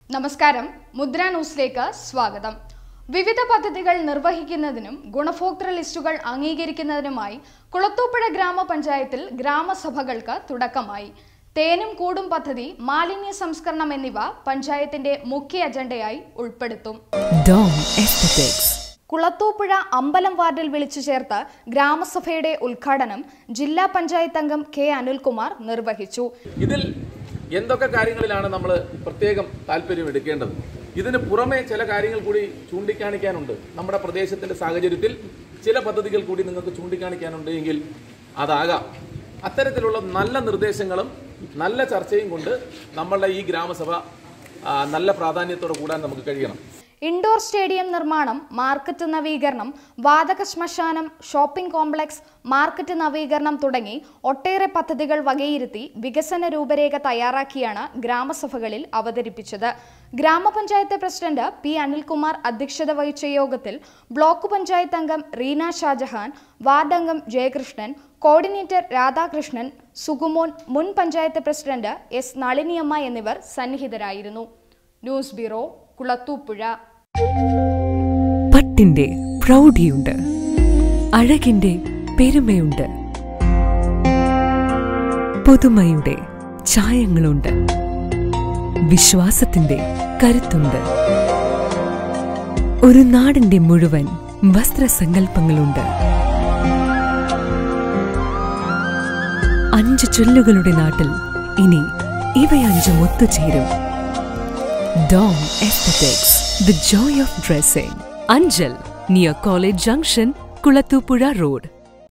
നമസ്കാരം മുദ്ര ന്യൂസിലേക്ക് സ്വാഗതം വിവിധ പദ്ധതികൾ നിർവഹിക്കുന്നതിനും ഗുണഭോക്തൃ ലിസ്റ്റുകൾ അംഗീകരിക്കുന്നതിനുമായി കുളത്തൂപ്പുഴ ഗ്രാമപഞ്ചായത്തിൽ ഗ്രാമസഭകൾക്ക് തുടക്കമായി തേനും കൂടും പദ്ധതി മാലിന്യ സംസ്കരണം എന്നിവ പഞ്ചായത്തിന്റെ മുഖ്യ അജണ്ടയായി ഉൾപ്പെടുത്തും Dawn Aesthetics. കുളത്തൂപ്പുഴ അമ്പലം വാർഡിൽ വിളിച്ചു ചേർത്ത ഗ്രാമസഭയുടെ ഉദ്ഘാടനം ജില്ലാ പഞ്ചായത്ത് അംഗം കെ അനിൽകുമാർ നിർവഹിച്ചു ഇതിൽ എന്തൊക്കെ കാര്യങ്ങളിലാണ് നമ്മൾ പ്രത്യേകം താല്പര്യം എടുക്കേണ്ടത് ഇതിന് പുറമെ ചില കാര്യങ്ങൾ കൂടി ചൂണ്ടിക്കാണിക്കാനുണ്ട് നമ്മുടെ പ്രദേശത്തിന്റെ സാഹചര്യത്തിൽ ചില പദ്ധതികൾ കൂടി നിങ്ങൾക്ക് ചൂണ്ടിക്കാണിക്കാനുണ്ട് എങ്കിൽ അതാകാം അത്തരത്തിലുള്ള നല്ല നിർദ്ദേശങ്ങളും നല്ല ചർച്ചയും കൊണ്ട് നമ്മളുടെ ഈ ഗ്രാമസഭ ആ, നല്ല പ്രാധാന്യത്തോടെ കൂടാൻ നമുക്ക് കഴിയണം ഇൻഡോർ സ്റ്റേഡിയം നിർമ്മാണം മാർക്കറ്റ് നവീകരണം വാതക ശ്മശാനം ഷോപ്പിംഗ് കോംപ്ലക്സ് മാർക്കറ്റ് നവീകരണം തുടങ്ങി ഒട്ടേറെ പദ്ധതികൾ വകയിരുത്തി വികസന രൂപരേഖ തയ്യാറാക്കിയാണ് ഗ്രാമസഭകളിൽ അവതരിപ്പിച്ചത് ഗ്രാമപഞ്ചായത്ത് പ്രസിഡന്റ് പി അനിൽകുമാർ അധ്യക്ഷത വഹിച്ച യോഗത്തിൽ ബ്ലോക്ക് പഞ്ചായത്ത് അംഗം റീന ഷാജഹാൻ വാർഡ് അംഗം ജയകൃഷ്ണൻ കോർഡിനേറ്റർ രാധാകൃഷ്ണൻ സുകുമോൻ മുൻ പഞ്ചായത്ത് പ്രസിഡന്റ് എസ് നളിനിയമ്മ എന്നിവർ സന്നിഹിതരായിരുന്നു ന്യൂസ് ബ്യൂറോ കുളത്തൂപ്പുഴ പട്ടിന്റെ പ്രൗഢിയുണ്ട് അഴകിന്റെ പെരുമയുണ്ട് പുതുമയുടെ ചായങ്ങളുണ്ട് വിശ്വാസത്തിന്റെ കരുത്തുണ്ട് ഒരു നാടിന്റെ മുഴുവൻ വസ്ത്രസങ്കല്പങ്ങളുണ്ട് അഞ്ച് ചൊല്ലുകളുടെ നാട്ടിൽ ഇനി ഇവയഞ്ചും ഒത്തുചേരും Dawn Aesthetics, the joy of dressing. Anjal, near College Junction, Kulatupura Road.